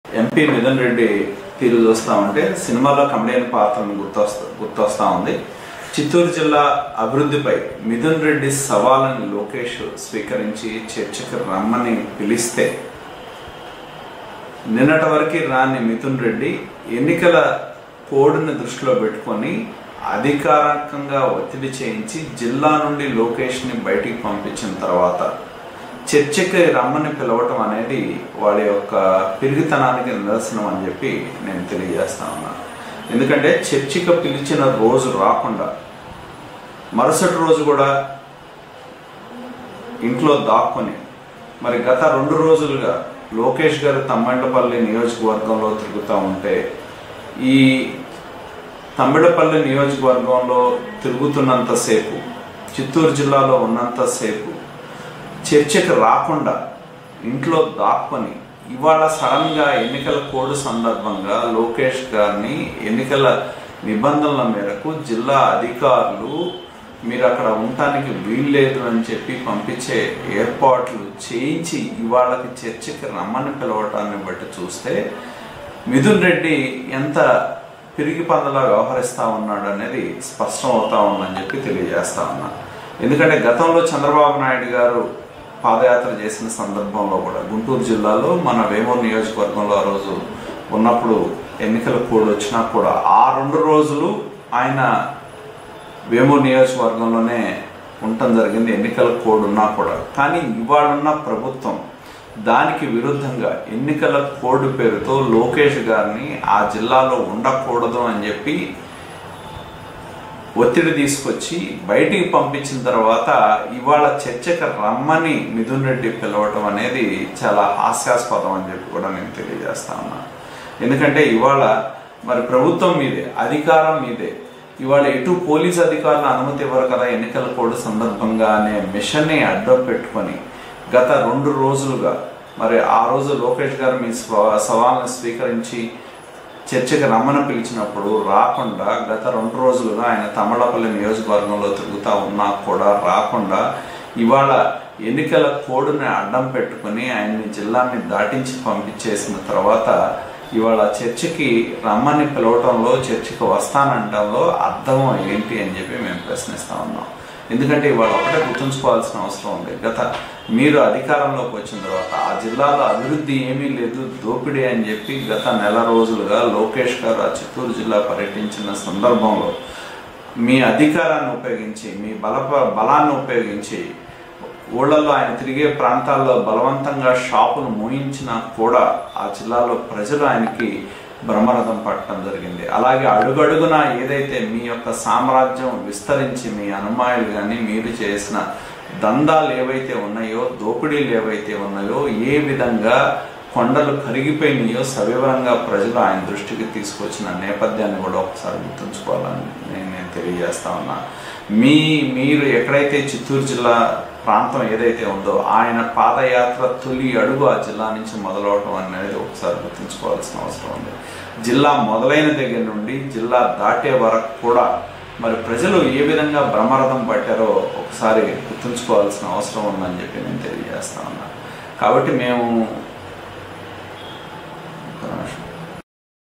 MP Mithun Reddy తీరు చూస్తా ఉంటే సినిమాలో కమెడియన్ పాత్రను గుర్తొస్తా గుర్తొస్తా ఉంది చిత్తూరు జిల్లా అభివృద్ధిపై మిథున్ రెడ్డి సవాలని లోకేష్ స్వీకరించి చర్చకు రమ్మని పిలిస్తే నిన్నటి వరకు రాని మిథున్ రెడ్డి ఎన్నికల కోడ్ని దృష్టిలో పెట్టుకొని అధికారికంగా ఒత్తిడి చేయించి జిల్లా నుండి లోకేష్ని బయటికి పంపించిన తర్వాత చర్చకి రమ్మని పిలవటం అనేది వాడి యొక్క పిరిగితనానికి నిదర్శనం అని చెప్పి నేను తెలియజేస్తా ఉన్నా ఎందుకంటే చర్చికి పిలిచిన రోజు రాకుండా మరుసటి రోజు కూడా ఇంట్లో దాక్కుని మరి గత రెండు రోజులుగా లోకేష్ గారు తమ్మండపల్లి నియోజకవర్గంలో తిరుగుతూ ఉంటే ఈ తమ్మిడపల్లి నియోజకవర్గంలో తిరుగుతున్నంతసేపు చిత్తూరు జిల్లాలో ఉన్నంతసేపు చర్చకు రాకుండా ఇంట్లో దాక్కొని ఇవాళ సడన్గా ఎన్నికల కోడ్ సందర్భంగా లోకేష్ గారిని ఎన్నికల నిబంధనల మేరకు జిల్లా అధికారులు మీరు అక్కడ ఉండటానికి వీల్లేదు అని చెప్పి పంపించే ఏర్పాట్లు చేయించి ఇవాళకి చర్చకి రమ్మని పిలవటాన్ని బట్టి చూస్తే మిథున్ రెడ్డి ఎంత పిరిగి పందలా వ్యవహరిస్తా ఉన్నాడు అనేది స్పష్టం అవుతా ఉందని చెప్పి తెలియజేస్తా ఉన్నా ఎందుకంటే గతంలో చంద్రబాబు నాయుడు గారు పాదయాత్ర చేసిన సందర్భంలో కూడా గుంటూరు జిల్లాలో మన వేమూరు నియోజకవర్గంలో ఆ రోజు ఉన్నప్పుడు ఎన్నికల కోడ్ వచ్చినా కూడా ఆ రెండు రోజులు ఆయన వేమూరు నియోజకవర్గంలోనే ఉండటం జరిగింది ఎన్నికల కోడ్ ఉన్నా కూడా కానీ ఇవాళున్న ప్రభుత్వం దానికి విరుద్ధంగా ఎన్నికల కోడ్ పేరుతో లోకేష్ గారిని ఆ జిల్లాలో ఉండకూడదు అని చెప్పి ఒత్తిడి తీసుకొచ్చి బయటికి పంపించిన తర్వాత ఇవాళ చర్చకు రమ్మని మిథున్ రెడ్డి పిలవటం అనేది చాలా హాస్యాస్పదం అని చెప్పి కూడా నేను తెలియజేస్తా ఉన్నా ఎందుకంటే ఇవాళ మరి ప్రభుత్వం మీదే అధికారం మీదే ఇవాళ ఎటు పోలీస్ అధికారుల అనుమతి ఇవ్వరు కదా ఎన్నికల కోడ్ సందర్భంగా అనే మిషన్ని అడ్డం పెట్టుకొని గత రెండు రోజులుగా మరి ఆ రోజు లోకేష్ గారు మీ స్వ- సవాల్ని స్వీకరించి చర్చకి రమ్మని పిలిచినప్పుడు రాకుండా గత రెండు రోజులుగా ఆయన తమలపల్లి నియోజకవర్గంలో తిరుగుతూ ఉన్నా కూడా రాకుండా ఇవాళ ఎన్నికల కోడ్ని అడ్డం పెట్టుకుని ఆయన్ని జిల్లాని దాటించి పంపించేసిన తర్వాత ఇవాళ చర్చికి రమ్మని పిలవటంలో చర్చికి వస్తానంటంలో అర్థం ఏంటి అని చెప్పి మేము ప్రశ్నిస్తా ఉన్నాం ఎందుకంటే ఇవాళ ఒకటే గుర్తుంచుకోవాల్సిన అవసరం ఉంది గత మీరు అధికారంలోకి వచ్చిన తర్వాత ఆ జిల్లాలో అభివృద్ధి ఏమీ లేదు దోపిడీ అని చెప్పి గత నెల రోజులుగా లోకేష్ గారు ఆ చిత్తూరు జిల్లా పర్యటించిన సందర్భంలో మీ అధికారాన్ని ఉపయోగించి మీ బల బలాన్ని ఉపయోగించి ఊళ్ళల్లో ఆయన తిరిగే ప్రాంతాల్లో బలవంతంగా షాపులు మూయించినా కూడా ఆ జిల్లాలో ప్రజలు ఆయనకి బ్రహ్మరథం పట్టడం జరిగింది అలాగే అడుగడుగున ఏదైతే మీ యొక్క సామ్రాజ్యం విస్తరించి మీ అనుమాయులు కానీ మీరు చేసిన దందాలు ఏవైతే ఉన్నాయో దోపిడీలు ఏవైతే ఉన్నాయో ఏ విధంగా కొండలు కరిగిపోయినాయో సవివరంగా ప్రజలు ఆయన దృష్టికి తీసుకొచ్చిన నేపథ్యాన్ని కూడా ఒకసారి గుర్తుంచుకోవాలని నేను నేను తెలియజేస్తా ఉన్నా మీ మీరు ఎక్కడైతే చిత్తూరు జిల్లా ప్రాంతం ఏదైతే ఉందో ఆయన పాదయాత్ర తొలి అడుగు ఆ జిల్లా నుంచి మొదలవటం అనేది ఒకసారి గుర్తుంచుకోవాల్సిన అవసరం ఉంది జిల్లా మొదలైన దగ్గర నుండి జిల్లా దాటే వరకు కూడా మరి ప్రజలు ఏ విధంగా బ్రహ్మరథం పట్టారో ఒకసారి గుర్తుంచుకోవాల్సిన అవసరం ఉందని చెప్పి నేను తెలియజేస్తా ఉన్నా కాబట్టి మేము ఒక్క నిమిషం.